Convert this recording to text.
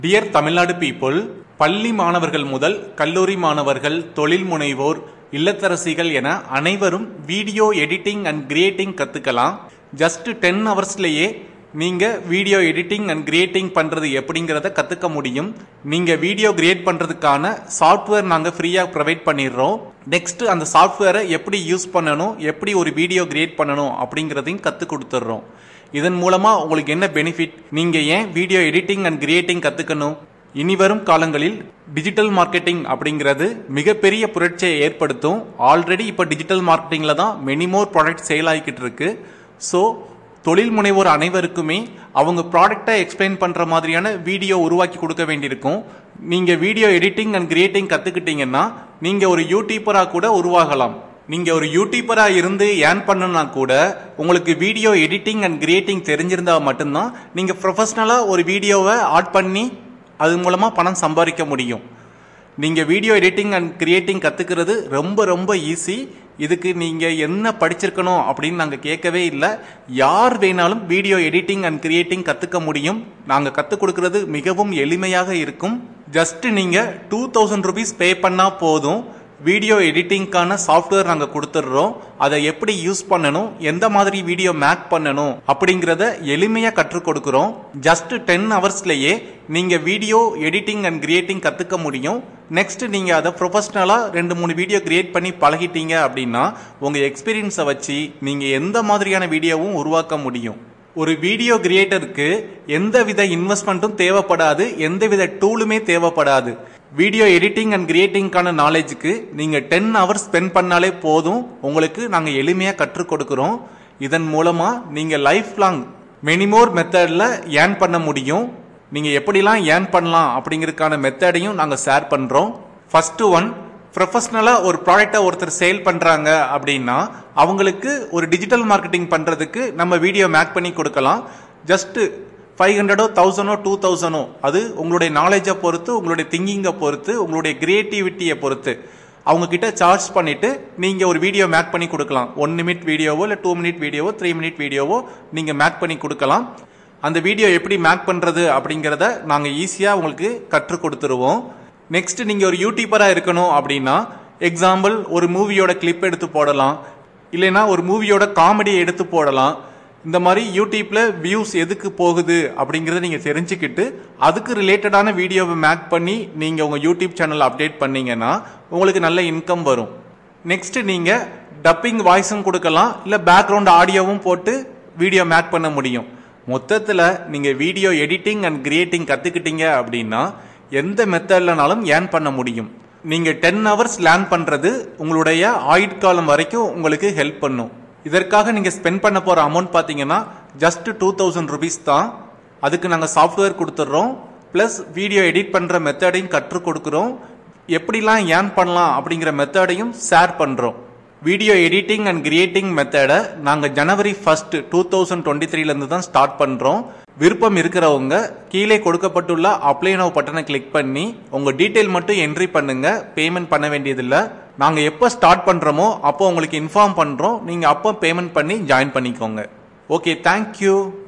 dear Tamil Nadu people பள்ளி மாணவர்கள் முதல் கல்லூரி மாணவர்கள் தொழில் முனைவோர் இல்லத்தரசிகள் என அனைவரும் வீடியோ எடிட்டிங் அண்ட் கிரியேட்டிங் கத்துக்கலாம் ஜஸ்ட் டென் ஹவர்ஸ்லயே நீங்க வீடியோ எடிட்டிங் அண்ட் கிரியேட்டிங் பண்றது எப்படிங்கிறத கத்துக்க முடியும் நீங்க வீடியோ கிரியேட் பண்றதுக்கான சாஃப்ட்வேர் நாங்க ஃப்ரீயா ப்ரொவைட் பண்ணிடுறோம் நெக்ஸ்ட் அந்த சாஃப்ட்வேரை எப்படி யூஸ் பண்ணணும் எப்படி ஒரு வீடியோ கிரியேட் பண்ணணும் அப்படிங்கிறதையும் கத்து கொடுத்துட்றோம் இதன் மூலமா உங்களுக்கு என்ன பெனிஃபிட் நீங்க ஏன் வீடியோ எடிட்டிங் அண்ட் கிரியேட்டிங் கத்துக்கணும் இனி வரும் காலங்களில் டிஜிட்டல் மார்க்கெட்டிங் அப்படிங்கிறது மிகப்பெரிய புரட்சியை ஏற்படுத்தும் ஆல்ரெடி இப்போ டிஜிட்டல் மார்க்கெட்டிங்கில் தான் மெனி மோர் ப்ராடக்ட் சேல் ஆகிக்கிட்டு இருக்கு ஸோ தொழில் முனைவோர் அனைவருக்குமே அவங்க ப்ராடக்டை எக்ஸ்பிளைன் பண்ணுற மாதிரியான வீடியோ உருவாக்கி கொடுக்க வேண்டியிருக்கும் நீங்கள் வீடியோ எடிட்டிங் அண்ட் கிரியேட்டிங் கற்றுக்கிட்டீங்கன்னா நீங்கள் ஒரு யூடியூபராக கூட உருவாகலாம் நீங்க ஒரு யூடியூபரா இருந்து ஏர்ன் பண்ணனா கூட உங்களுக்கு வீடியோ எடிட்டிங் அண்ட் கிரியேட்டிங் தெரிஞ்சிருந்தா மட்டும்தான் நீங்க ப்ரொஃபஷனலா ஒரு வீடியோவை ஆட் பண்ணி அது மூலமா பணம் சம்பாதிக்க முடியும் நீங்க வீடியோ எடிட்டிங் அண்ட் கிரியேட்டிங் கத்துக்கிறது ரொம்ப ரொம்ப ஈஸி இதுக்கு நீங்க என்ன படிச்சிருக்கணும் அப்படின்னு நாங்க கேட்கவே இல்லை யார் வேணாலும் வீடியோ எடிட்டிங் அண்ட் கிரியேட்டிங் கத்துக்க முடியும் நாங்க கத்துக் கொடுக்கறது மிகவும் எளிமையாக இருக்கும் ஜஸ்ட் நீங்க டூ தௌசண்ட் ருபீஸ் பே பண்ணா போதும் வீடியோ எடிட்டிங்க்கான சாஃப்ட்வேர் நாங்கள் கொடுத்துட்றோம் அதை எப்படி யூஸ் பண்ணணும் எந்த மாதிரி வீடியோ மேக் பண்ணணும் அப்படிங்கிறத எளிமையாக கற்றுக் கொடுக்குறோம் ஜஸ்ட் டென் ஹவர்ஸ்லேயே நீங்கள் வீடியோ எடிட்டிங் அண்ட் கிரியேட்டிங் கற்றுக்க முடியும் நெக்ஸ்ட் நீங்கள் அதை ப்ரொஃபஷ்னலாக ரெண்டு மூணு வீடியோ கிரியேட் பண்ணி பழகிட்டீங்க அப்படின்னா உங்கள் எக்ஸ்பீரியன்ஸை வச்சு நீங்கள் எந்த மாதிரியான வீடியோவும் உருவாக்க முடியும் ஒரு வீடியோ கிரியேட்டருக்கு எந்த வித இன்வெஸ்ட்மெண்ட்டும் தேவைப்படாது எந்த வித டூலுமே தேவைப்படாது வீடியோ எடிட்டிங் அண்ட் கிரியேட்டிங்கான நாலேஜுக்கு நீங்கள் டென் ஹவர்ஸ் ஸ்பெண்ட் பண்ணாலே போதும் உங்களுக்கு நாங்கள் எளிமையாக கற்றுக் கொடுக்குறோம் இதன் மூலமாக நீங்கள் லைஃப் லாங் மெனிமோர் மெத்தடில் ஏர்ன் பண்ண முடியும் நீங்கள் எப்படிலாம் ஏர்ன் பண்ணலாம் அப்படிங்கிறதுக்கான மெத்தடையும் நாங்கள் ஷேர் பண்ணுறோம் ஃபர்ஸ்ட் ஒன் ப்ரொஃபஷ்னலாக ஒரு ப்ராடக்டை ஒருத்தர் சேல் பண்ணுறாங்க அப்படின்னா அவங்களுக்கு ஒரு டிஜிட்டல் மார்க்கெட்டிங் பண்ணுறதுக்கு நம்ம வீடியோ மேக் பண்ணி கொடுக்கலாம் ஜஸ்ட்டு ஃபைவ் ஹண்ட்ரடோ தௌசண்டோ டூ தௌசண்டோ அது உங்களுடைய நாலேஜை பொறுத்து உங்களுடைய திங்கிங்கை பொறுத்து உங்களுடைய கிரியேட்டிவிட்டியை பொறுத்து அவங்க கிட்ட சார்ஜ் பண்ணிட்டு நீங்க ஒரு வீடியோ மேக் பண்ணி கொடுக்கலாம் ஒன் மினிட் வீடியோவோ இல்லை டூ மினிட் வீடியோவோ த்ரீ மினிட் வீடியோவோ நீங்க மேக் பண்ணி கொடுக்கலாம் அந்த வீடியோ எப்படி மேக் பண்றது அப்படிங்கிறத நாங்க ஈஸியா உங்களுக்கு கற்றுக் கொடுத்துருவோம் நெக்ஸ்ட் நீங்க ஒரு யூடியூபரா இருக்கணும் அப்படின்னா எக்ஸாம்பிள் ஒரு மூவியோட கிளிப் எடுத்து போடலாம் இல்லைன்னா ஒரு மூவியோட காமெடியை எடுத்து போடலாம் இந்த மாதிரி யூடியூப்ல வியூஸ் எதுக்கு போகுது அப்படிங்கறத நீங்க தெரிஞ்சுக்கிட்டு அதுக்கு ரிலேட்டடான வீடியோவை மேக் பண்ணி நீங்க உங்க யூடியூப் சேனல் அப்டேட் பண்ணீங்கன்னா உங்களுக்கு நல்ல இன்கம் வரும் நெக்ஸ்ட் நீங்க டப்பிங் வாய்ஸும் கொடுக்கலாம் இல்ல பேக்ரவுண்ட் ஆடியோவும் போட்டு வீடியோ மேக் பண்ண முடியும் மொத்தத்துல நீங்க வீடியோ எடிட்டிங் அண்ட் கிரியேட்டிங் கத்துக்கிட்டீங்க அப்படின்னா எந்த மெத்தட்லனாலும் ஏர்ன் பண்ண முடியும் நீங்க டென் ஹவர்ஸ் லேர்ன் பண்றது உங்களுடைய ஆயுட்காலம் வரைக்கும் உங்களுக்கு ஹெல்ப் பண்ணும் இதற்காக நீங்க ஸ்பெண்ட் பண்ண போற அமௌண்ட் பாத்தீங்கன்னா ஜஸ்ட் டூ தௌசண்ட் ருபீஸ் தான் அதுக்கு நாங்க சாஃப்ட்வேர் கொடுத்துட்றோம் பிளஸ் வீடியோ எடிட் பண்ற மெத்தடையும் கற்றுக் கொடுக்குறோம் எப்படிலாம் ஏர்ன் பண்ணலாம் அப்படிங்கிற மெத்தடையும் ஷேர் பண்றோம் வீடியோ எடிட்டிங் அண்ட் கிரியேட்டிங் மெத்தடை நாங்கள் January first two thousand twenty த்ரீலேருந்து தான் ஸ்டார்ட் பண்ணுறோம் விருப்பம் இருக்கிறவங்க கீழே கொடுக்கப்பட்டுள்ள அப்ளை நோ பட்டனை கிளிக் பண்ணி உங்கள் டீட்டெயில் மட்டும் என்ட்ரி பண்ணுங்க பேமெண்ட் பண்ண வேண்டியதில்லை நாங்கள் எப்போ ஸ்டார்ட் பண்ணுறோமோ அப்போ உங்களுக்கு இன்ஃபார்ம் பண்ணுறோம் நீங்கள் அப்போ பேமெண்ட் பண்ணி ஜாயின் பண்ணிக்கோங்க ஓகே தேங்க்யூ